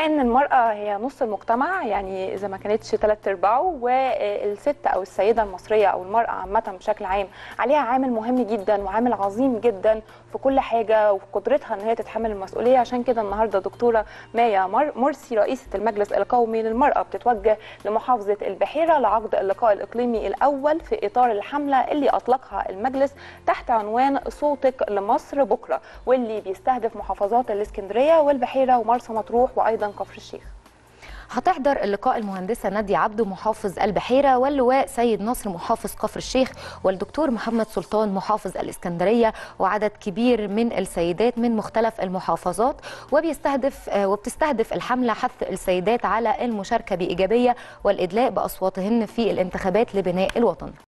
ان المراه هي نص المجتمع يعني اذا ما كانتش ثلاث ارباعه والست او السيده المصريه او المراه عامه بشكل عام عليها عامل مهم جدا وعامل عظيم جدا في كل حاجه وفي قدرتها ان هي تتحمل المسؤوليه عشان كده النهارده دكتوره مايا مر- مرسي رئيسه المجلس القومي للمراه بتتوجه لمحافظه البحيره لعقد اللقاء الاقليمي الاول في اطار الحمله اللي اطلقها المجلس تحت عنوان صوتك لمصر بكره واللي بيستهدف محافظات الاسكندريه والبحيره ومرسى مطروح وايضا كفر الشيخ هتحضر اللقاء المهندسة نادية عبده محافظ البحيرة واللواء سيد نصر محافظ كفر الشيخ والدكتور محمد سلطان محافظ الإسكندرية وعدد كبير من السيدات من مختلف المحافظات وبيستهدف آه، وبتستهدف الحملة حث السيدات على المشاركة بإيجابية والإدلاء بأصواتهن في الانتخابات لبناء الوطن